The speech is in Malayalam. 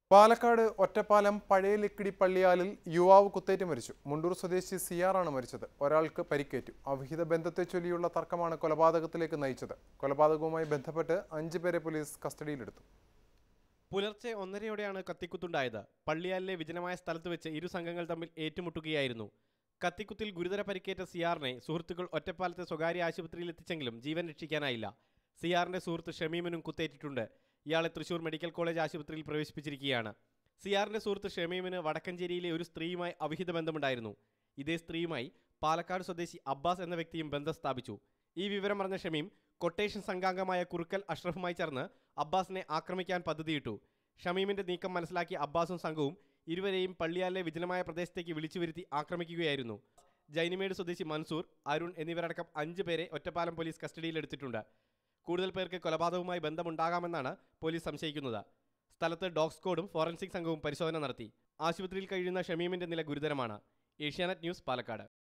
പാലക്കാട് ഒറ്റപ്പാലം പഴയ ലക്കിടി പള്ളിയാലിൽ യുവാവ് കുത്തേറ്റ് മരിച്ചു മുണ്ടൂർ സ്വദേശി സിയാറാണ് മരിച്ചത് ഒരാൾക്ക് പരിക്കേറ്റു അവിഹിത ബന്ധത്തെ ചൊല്ലിയുള്ള തർക്കമാണ് കൊലപാതകത്തിലേക്ക് നയിച്ചത് കൊലപാതകവുമായി ബന്ധപ്പെട്ട് അഞ്ചു പേരെ പോലീസ് കസ്റ്റഡിയിലെടുത്തു പുലർച്ചെ ഒന്നരയോടെയാണ് കത്തിക്കുത്തുണ്ടായത് പള്ളിയാലിലെ വിജനമായ സ്ഥലത്ത് വെച്ച് ഇരു സംഘങ്ങൾ തമ്മിൽ ഏറ്റുമുട്ടുകയായിരുന്നു കത്തിക്കുത്തിൽ ഗുരുതര പരിക്കേറ്റ സിയാറിനെ സുഹൃത്തുക്കൾ ഒറ്റപ്പാലത്തെ സ്വകാര്യ ആശുപത്രിയിൽ എത്തിച്ചെങ്കിലും ജീവൻ രക്ഷിക്കാനായില്ല സിയാറിന്റെ സുഹൃത്ത് ഷമീമിനും കുത്തേറ്റിട്ടുണ്ട് ഇയാളെ തൃശൂർ മെഡിക്കൽ കോളേജ് ആശുപത്രിയിൽ പ്രവേശിപ്പിച്ചിരിക്കുകയാണ് സിയാറിന്റെ സുഹൃത്ത് ഷമീമിന് വടക്കഞ്ചേരിയിലെ ഒരു സ്ത്രീയുമായി അവിഹിത ബന്ധമുണ്ടായിരുന്നു ഇതേ സ്ത്രീയുമായി പാലക്കാട് സ്വദേശി അബ്ബാസ് എന്ന വ്യക്തിയും ബന്ധം സ്ഥാപിച്ചു ഈ വിവരം അറിഞ്ഞ ഷമീം കൊട്ടേഷൻ സംഘാംഗമായ കുറുക്കൽ അഷ്റഫുമായി ചേർന്ന് അബ്ബാസിനെ ആക്രമിക്കാൻ പദ്ധതിയിട്ടു ഷമീമിന്റെ നീക്കം മനസ്സിലാക്കിയ അബ്ബാസും സംഘവും ഇരുവരെയും പള്ളിയാലിലെ വിജനമായ പ്രദേശത്തേക്ക് വിളിച്ചു വരുത്തി ആക്രമിക്കുകയായിരുന്നു ജൈനിമേട് സ്വദേശി മൻസൂർ അരുൺ എന്നിവരടക്കം അഞ്ച് പേരെ ഒറ്റപ്പാലം പോലീസ് കസ്റ്റഡിയിലെടുത്തിട്ടുണ്ട് കൂടുതൽ പേർക്ക് കൊലപാതകവുമായി ബന്ധമുണ്ടാകാമെന്നാണ് പോലീസ് സംശയിക്കുന്നത് സ്ഥലത്ത് ഡോഗ് സ്ക്വാഡും ഫോറൻസിക് സംഘവും പരിശോധന നടത്തി ആശുപത്രിയിൽ കഴിയുന്ന ഷമീമിന്റെ നില ഗുരുതരമാണ് ഏഷ്യാനെറ്റ് ന്യൂസ് പാലക്കാട്